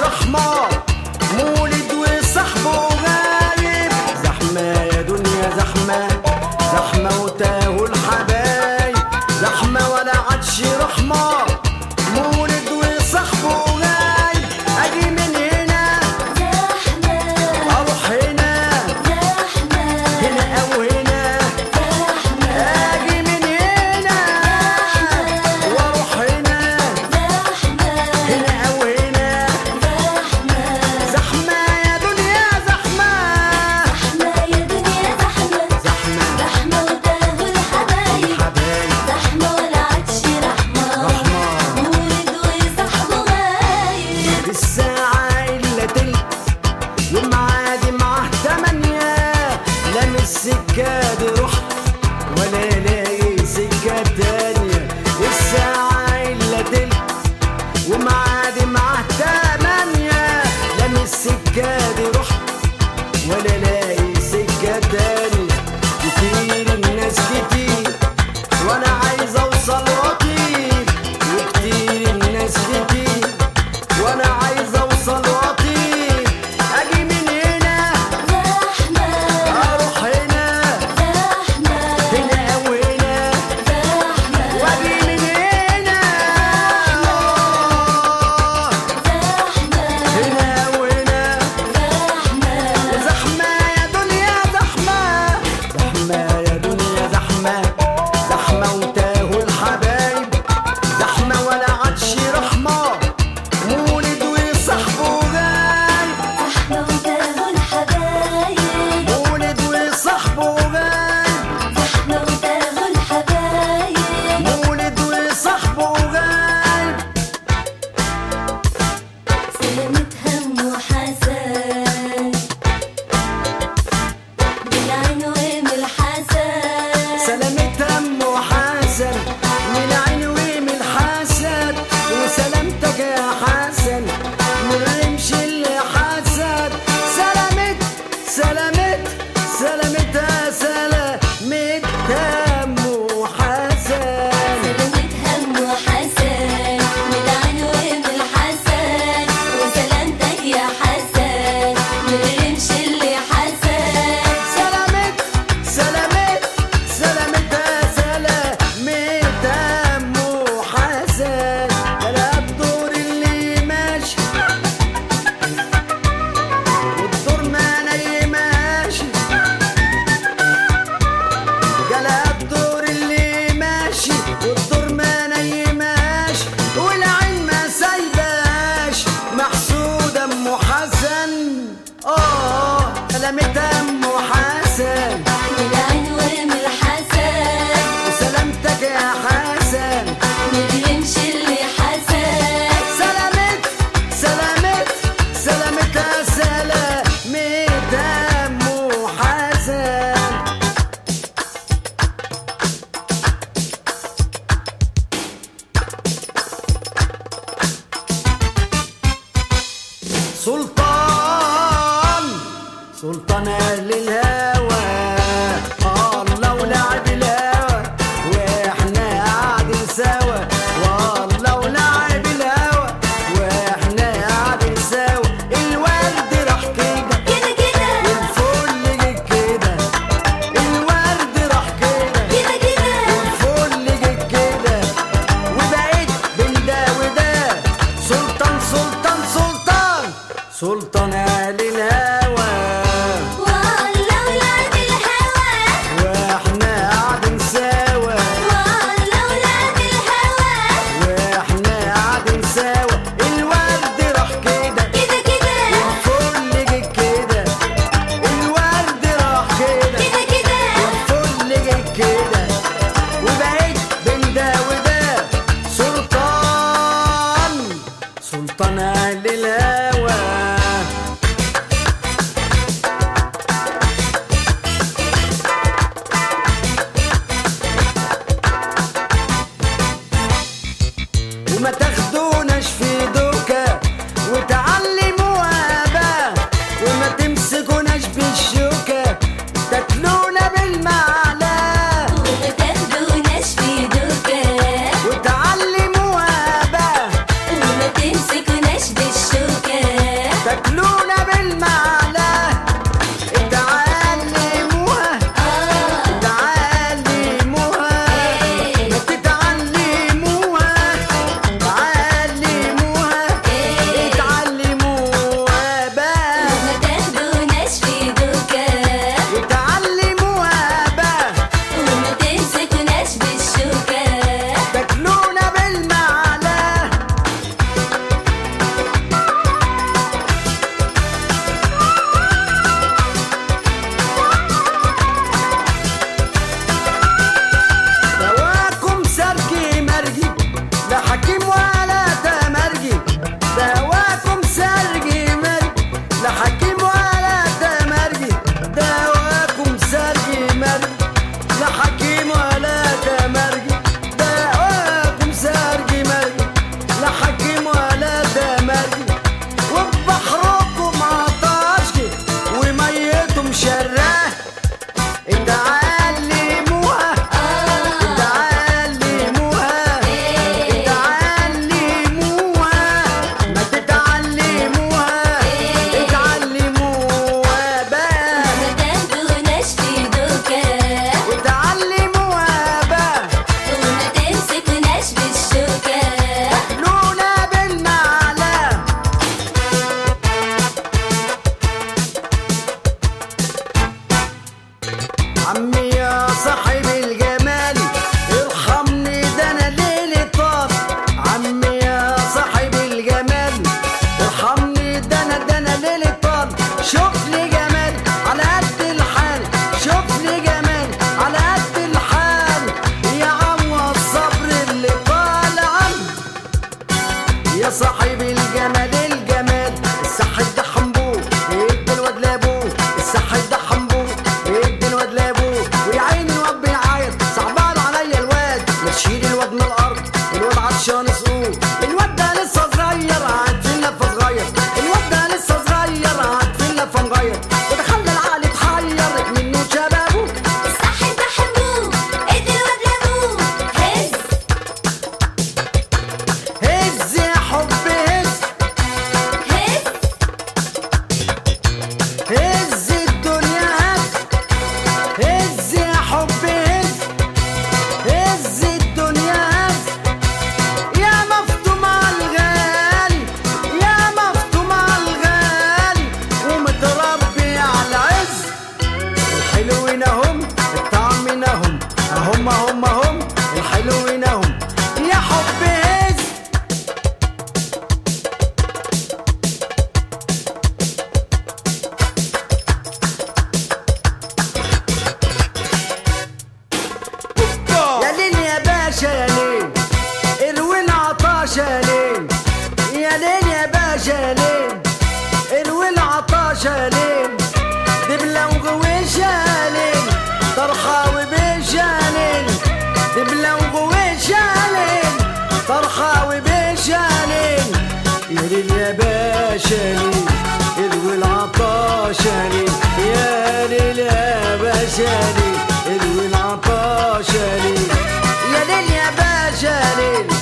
رحمة مولد وصاحبه غايب زحمة يا دنيا زحمة زحمة وتاهوا الحبايب زحمة ولا عادش رحمة مولد وصاحبه غايب أجي من هنا زحمة أروح هنا زحمة هنا أو هنا زحمة أجي من هنا وأروح هنا زحمة هنا أو هنا زحمة زحمة يا دنيا زحمة زحمة يا دنيا زحمة زحمة زحمة وتاهوا الحبايب حبايب زحمة ولا عادش رحمة رحمة. مولد وصاحبه غايب الساعة إلا تلت والمعادي معاه تمانية لا من السكة دي رحت ولا لاقي سكة تانية الساعة إلا تلت ومعادي معاه تمانية لا من السكة دي رحت ولا لاقي سكة تانية كتير الناس كتير وانا عايز اوصل واطير وكتير الناس كتير وانا عايز اوصل واطير اجي من هنا زحمة اروح هنا زحمة هنا او هنا زحمة واجي من هنا زحمة هنا او هنا زحمة زحمة يا دنيا زحمة زحمة يا دنيا زحمة زحمة وتاهوا الحبايب زحمة ولا عادش رحمة مولد وصاحبه غايب زحمة وتاهوا الحبايب مولد وصاحبه غايب زحمة وتاهوا الحبايب مولد وصاحبه غايب سلامة هم وحسن بالعين وام الحسن سلامة هم وحسن من العين ومن الحسد وسلامتك يا حسن من الرمش اللي حسد سلامت سلامت سلامتها سلامت هم وحسن سلامة هم وحسن بالعين وام الحسن وسلامتك يا حسن من الرمش اللي حسن سلامت سلامت سلامتها سلامت هم وحسن انا الدور اللي ماشي والدور ما نايماش جالها الدور اللي ماشي والدور ما نايماش والعين ما سايباش محسود ام حسن اه سلامت ام حسن بالعين وام الحسن وسلامتك يا حسن من الرمش اللي حسن سلامت سلامت سلامتها سلامت ام حسن سلطان سلطان اهل الهوى الله ولعب الهوى واحنا قاعدين سوا والله ولعب الهوى واحنا قاعدين سوا الورد راح كده كده كده والفل جه كده الورد راح كده كده كده والفل جه كده وبقيت بين ده وده سلطان سلطان سلطان سلطان اهل الهوى والله ولاد الهوى واحنا قاعدين سوا والله ولاد الهوى واحنا قاعدين سوا الورد راح كده كده كده والفل جه كده الورد راح كده كده كده والفل جه كده وبقيت بين ده وده سلطان سلطان اهل الهوى وما تاخدوناش في دوكا وتعلموها بقى وما تمسكوناش بالشوكة تاكلونا بالمعلقة وما تاخدوناش في دوكا وتعلموها بقى وما تمسكوناش بالشوكة باشالين الوي العطاشالين دبلة وغويشالين طرحة وبيشالين دبلة وغويشالين طرحة وبيشالين يا ليل يا باشالين الوي العطاشالين يا ليل يا باشالين الوي العطاشالين يا ليل يا باشالين